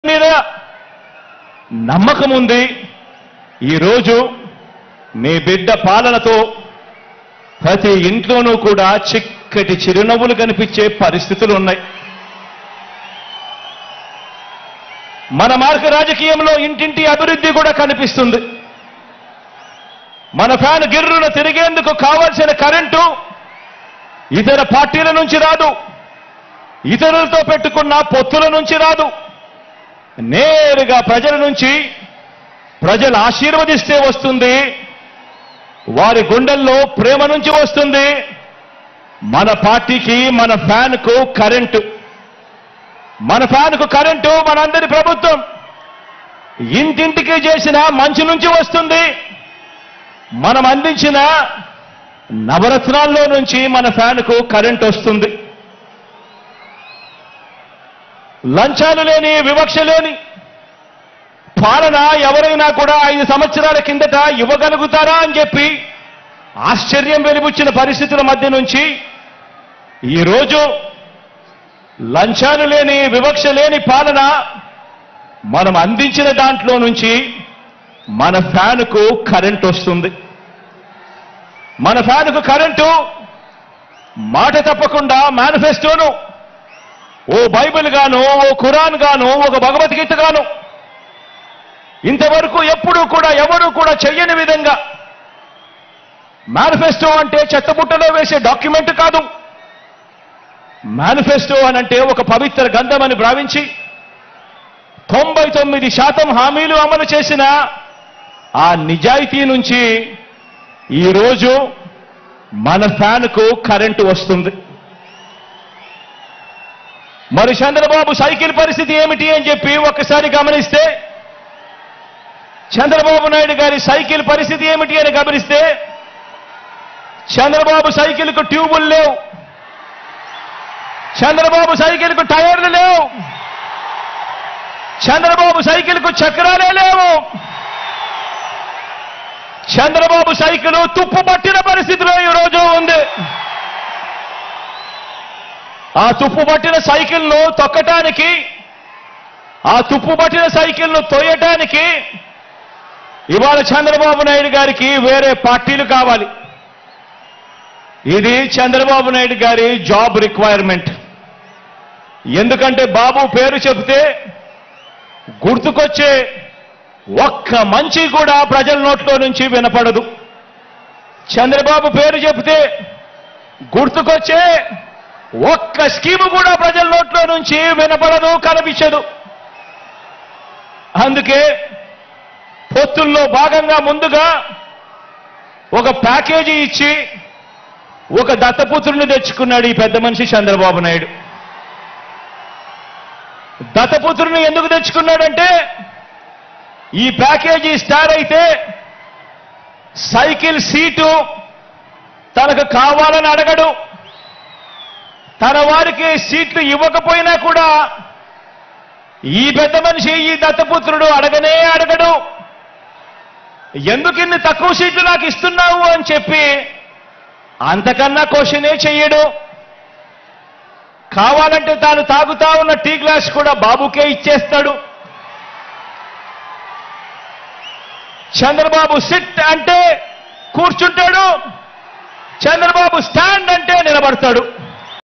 మీద నమ్మకం ఉంది ఈరోజు మీ బిడ్డ పాలనతో ప్రతి ఇంట్లోనూ కూడా చిక్కటి చిరునవ్వులు కనిపించే పరిస్థితులు ఉన్నాయి మన మార్గ రాజకీయంలో ఇంటింటి అభివృద్ధి కూడా కనిపిస్తుంది మన ఫ్యాన్ గిర్రున తిరిగేందుకు కావాల్సిన కరెంటు ఇతర పార్టీల నుంచి రాదు ఇతరులతో పెట్టుకున్న పొత్తుల నుంచి రాదు నేరుగా ప్రజల నుంచి ప్రజలు ఆశీర్వదిస్తే వస్తుంది వారి గుండెల్లో ప్రేమ నుంచి వస్తుంది మన పార్టీకి మన ఫ్యాన్కు కరెంటు మన ఫ్యాన్కు కరెంటు మనందరి ప్రభుత్వం ఇంటింటికి చేసిన మంచి నుంచి వస్తుంది మనం అందించిన నవరత్నాల్లో నుంచి మన ఫ్యాన్కు కరెంట్ వస్తుంది లంచాలు లేని వివక్ష లేని పాలన ఎవరైనా కూడా ఐదు సంవత్సరాల కిందట ఇవ్వగలుగుతారా అని చెప్పి ఆశ్చర్యం వెలిబుచ్చిన పరిస్థితుల మధ్య నుంచి ఈరోజు లంచాలు లేని వివక్ష లేని పాలన మనం అందించిన దాంట్లో నుంచి మన ఫ్యాన్కు కరెంట్ వస్తుంది మన ఫ్యాన్కు కరెంటు మాట తప్పకుండా మేనిఫెస్టోను ఓ బైబిల్ గాను ఓ ఖురాన్ గాను ఒక భగవద్గీత గాను ఇంతవరకు ఎప్పుడూ కూడా ఎవరూ కూడా చెయ్యని విధంగా మేనిఫెస్టో అంటే చెత్తబుట్టలో వేసే డాక్యుమెంట్ కాదు మేనిఫెస్టో అనంటే ఒక పవిత్ర గంధం అని భావించి తొంభై తొమ్మిది శాతం హామీలు అమలు చేసిన ఆ నిజాయితీ నుంచి ఈరోజు మన ఫ్యాన్కు కరెంటు వస్తుంది మరి చంద్రబాబు సైకిల్ పరిస్థితి ఏమిటి అని చెప్పి ఒక్కసారి గమనిస్తే చంద్రబాబు నాయుడు గారి సైకిల్ పరిస్థితి ఏమిటి అని గమనిస్తే చంద్రబాబు సైకిల్కు ట్యూబులు లేవు చంద్రబాబు సైకిల్కు టైర్లు లేవు చంద్రబాబు సైకిల్కు చక్రాలే లేవు చంద్రబాబు సైకిల్ తుప్పు పట్టిన పరిస్థితిలో ఈ రోజు ఉంది ఆ తుప్పు పట్టిన సైకిల్ను తొక్కటానికి ఆ తుప్పు పట్టిన సైకిల్ను తోయటానికి ఇవాళ చంద్రబాబు నాయుడు గారికి వేరే పార్టీలు కావాలి ఇది చంద్రబాబు నాయుడు గారి జాబ్ రిక్వైర్మెంట్ ఎందుకంటే బాబు పేరు చెబితే గుర్తుకొచ్చే ఒక్క మంచి కూడా ప్రజల నోట్లో నుంచి వినపడదు చంద్రబాబు పేరు చెబితే గుర్తుకొచ్చే ఒక్క స్కీము కూడా ప్రజల నోట్లో నుంచి వినపడదు కనిపించదు అందుకే పొత్తుల్లో భాగంగా ముందుగా ఒక ప్యాకేజీ ఇచ్చి ఒక దత్తపుత్రుని తెచ్చుకున్నాడు ఈ పెద్ద మనిషి చంద్రబాబు నాయుడు దత్తపుత్రుని ఎందుకు తెచ్చుకున్నాడంటే ఈ ప్యాకేజీ స్టార్ అయితే సైకిల్ సీటు తనకు కావాలని అడగడు తన వారికి సీట్లు ఇవ్వకపోయినా కూడా ఈ పెద్ద మనిషి ఈ దత్తపుత్రుడు అడగనే అడగడు ఎందుకు ఇన్ని తక్కువ సీట్లు నాకు ఇస్తున్నావు అని చెప్పి అంతకన్నా క్వశ్చనే చెయ్యడు కావాలంటే తాను తాగుతా ఉన్న టీ గ్లాస్ కూడా బాబుకే ఇచ్చేస్తాడు చంద్రబాబు సిట్ అంటే కూర్చుంటాడు చంద్రబాబు స్టాండ్ అంటే నిలబడతాడు